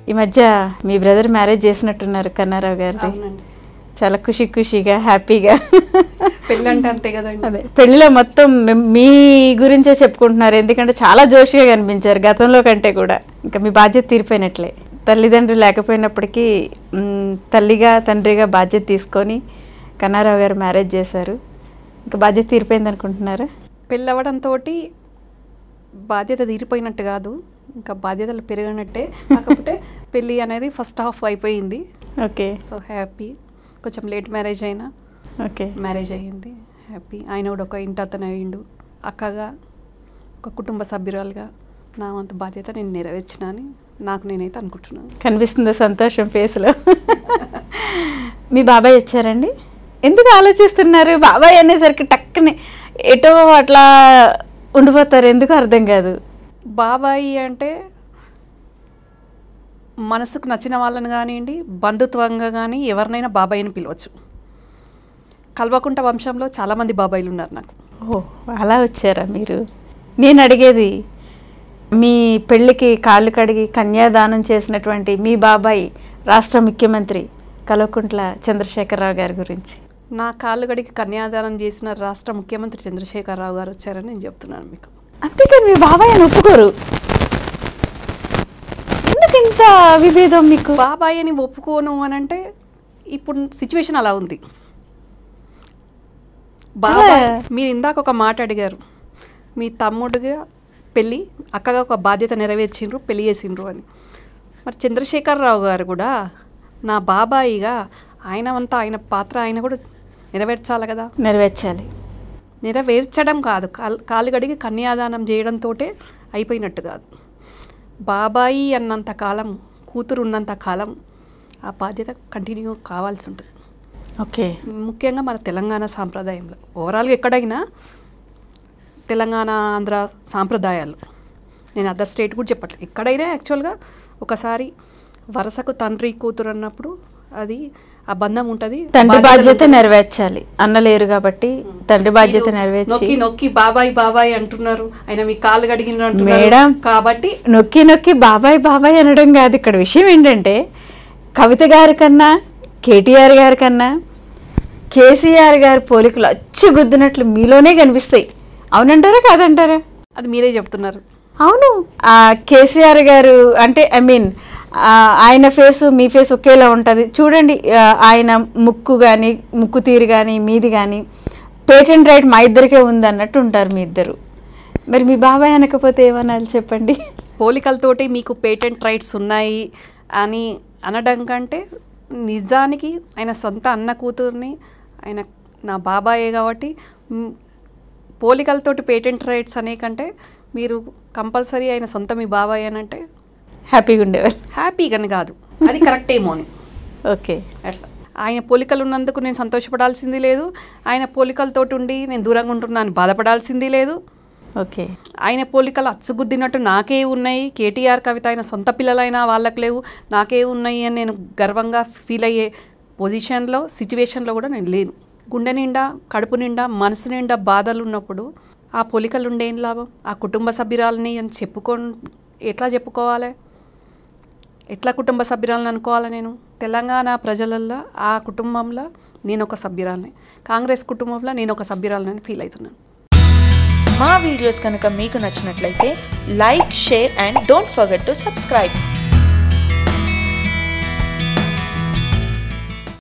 ఈ మధ్య మీ brother marriage చేసినట్టున్నారు కన్నారావు గారిది అవునండి చాలా ఖుషి ఖుషిగా హ్యాపీగా పెళ్ళి అంటే అంతే కదండి అదే పెళ్లిలో మొత్తం మీ- మీ గురించే చెప్పుకుంటున్నారు ఎందుకంటే చాలా జోష్గా కనిపించారు గతంలో కంటే కూడా ఇంకా మీ బాధ్యత తీరిపోయినట్లే తల్లిదండ్రులు లేకపోయినప్పటికీ మ్, తల్లిగా తండ్రిగా బాధ్యత తీసుకొని కన్నారావు గారు మ్యారేజ్ చేశారు ఇంకా బాధ్యత తీరిపోయింది అనుకుంటున్నారా పెళ్ళి అవ్వడంతో బాధ్యత తీరిపోయినట్టు కాదు ఇంకా బాధ్యతలు పెరిగినట్టే కాకపోతే పెళ్ళి అనేది ఫస్ట్ హాఫ్ అయిపోయింది ఓకే సో హ్యాపీ కొంచెం లేట్ మ్యారేజ్ అయినా ఓకే మ్యారేజ్ అయ్యింది హ్యాపీ ఆయన కూడా ఒక ఇంటి అతను అయ్యిండు అక్కగా ఒక కుటుంబ సభ్యురాలుగా నా వంతు బాధ్యత నేను నెరవేర్చిన అని నాకు నేనైతే అనుకుంటున్నాను కనిపిస్తుందా సంతోషం ఫేస్లో మీ బాబాయ్ వచ్చారండి ఎందుకు ఆలోచిస్తున్నారు బాబాయ్ అనేసరికి టక్కుని ఎటో అట్లా ఉండిపోతారు ఎందుకు అర్థం కాదు బాబాయి అంటే మనసుకు నచ్చిన వాళ్ళని కానివ్వండి బంధుత్వంగా కానీ ఎవరినైనా బాబాయ్ అని పిలవచ్చు కల్వకుంట వంశంలో చాలామంది బాబాయిలు ఉన్నారు నాకు ఓ అలా వచ్చారా మీరు నేను అడిగేది మీ పెళ్ళికి కాళ్ళు కడిగి కన్యాదానం చేసినటువంటి మీ బాబాయ్ రాష్ట్ర ముఖ్యమంత్రి కల్వకుంట్ల చంద్రశేఖరరావు గారి గురించి నా కాళ్ళు గడికి కన్యాదానం చేసిన రాష్ట్ర ముఖ్యమంత్రి చంద్రశేఖరరావు గారు వచ్చారని నేను చెప్తున్నాను మీకు అంతేకాని మీ బాబాయ్ అని ఒప్పుకోరు ఎందుకు ఇంత విభేదం మీకు బాబాయ్ అని ఒప్పుకోను అని అంటే ఇప్పుడు సిచ్యువేషన్ అలా ఉంది బాబాయ్ మీరు ఇందాక ఒక మాట అడిగారు మీ తమ్ముడుగా పెళ్ళి అక్కగా ఒక బాధ్యత నెరవేర్చిండ్రు పెళ్లి చేసిండ్రు అని మరి చంద్రశేఖరరావు గారు కూడా నా బాబాయిగా ఆయన అంతా ఆయన పాత్ర ఆయన కూడా నెరవేర్చాలి కదా నెరవేర్చాలి నెరవేర్చడం కాదు కాల్ కాలు గడిగి కన్యాదానం చేయడంతో అయిపోయినట్టు కాదు బాబాయి అన్నంత కాలం కూతురు ఉన్నంత కాలం ఆ బాధ్యత కంటిన్యూ కావాల్సి ఉంటుంది ఓకే ముఖ్యంగా మన తెలంగాణ సాంప్రదాయంలో ఓవరాల్గా ఎక్కడైనా తెలంగాణ ఆంధ్ర సాంప్రదాయాలు నేను అదర్ స్టేట్ కూడా చెప్పట్లేదు ఎక్కడైనా యాక్చువల్గా ఒకసారి వరుసకు తండ్రి కూతురు అన్నప్పుడు అది ఆ బంధం ఉంటుంది తండ్రి బాధ్యతలు బాధ్యత ఉంటాయి. నెరవేర్చాలి అన్న లేరు కాబట్టి తండ్రి బాధ్యత మీరు నెరవేర్చి నొక్కి నొక్కి బాబాయ్ బాబాయ్ అంటున్నారు ఆయన మీ కాళ్ళు కడిగిన మేడం. కాబట్టి నొక్కి నొక్కి బాబాయ్ బాబాయ్ అనడం కాదు ఇక్కడ విషయం ఏంటంటే కవిత గారి కన్నా కేటీఆర్ గారి కన్నా కేసీఆర్ గారి పోలికలు అచ్చు గుద్దినట్లు మీలోనే కనిపిస్తాయి అవునంటారా కాదంటారా అది మీరే చెప్తున్నారు అవును ఆ కేసీఆర్ గారు అంటే ఐ మీన్ ఆయన ఫేస్ మీ ఫేస్ ఒకేలా ఉంటుంది చూడండి ఆ, ఆయన ముక్కు కానీ ముక్కు తీరు కానీ మీది కానీ పేటెంట్ రైట్ మా ఇద్దరికే ఉంది అన్నట్టు ఉంటారు మీ ఇద్దరు మరి మీ బాబాయ్ అనకపోతే ఏమనాలి చెప్పండి పోలికలతోటి మీకు పేటెంట్ రైట్స్ ఉన్నాయి అని అనడం కంటే నిజానికి ఆయన సొంత అన్న కూతుర్ని ఆయన నా బాబాయే కాబట్టి మ్, పోలికలతోటి పేటెంట్ రైట్స్ అనే కంటే మీరు కంపల్సరీ ఆయన సొంత మీ బాబాయ్ అని అంటే హ్యాపీగా ఉండేవాళ్ళు హ్యాపీగాని కాదు అది కరెక్ట్ ఏమో అని ఓకే అట్లా ఆయన పోలికలు ఉన్నందుకు నేను సంతోషపడాల్సింది లేదు ఆయన పోలికలతోటి ఉండి నేను దూరంగా ఉంటున్నాను బాధపడాల్సింది లేదు ఓకే ఆయన పోలికలు అచ్చుగుద్దినట్టు నాకే ఉన్నాయి కేటీఆర్ కవిత ఆయన సొంత పిల్లలైనా వాళ్ళకి లేవు నాకే ఉన్నాయి అని నేను గర్వంగా ఫీల్ అయ్యే పొజిషన్లో సిచ్యువేషన్లో కూడా నేను లేను గుండె నిండా కడుపు నిండా మనసు నిండా బాధలు ఉన్నప్పుడు ఆ పోలికలు ఉండే ఏం లాభం ఆ కుటుంబ సభ్యురాలని అని చెప్పుకో ఎట్లా చెప్పుకోవాలి ఎట్లా కుటుంబ సభ్యురాలని అనుకోవాలి నేను తెలంగాణ ప్రజలల్లో ఆ కుటుంబంలో నేను ఒక సభ్యురాలని కాంగ్రెస్ కుటుంబంలో నేను ఒక సభ్యురాలని ఫీల్ అవుతున్నాను మా వీడియోస్ కనుక మీకు నచ్చినట్లయితే like share and don't forget to subscribe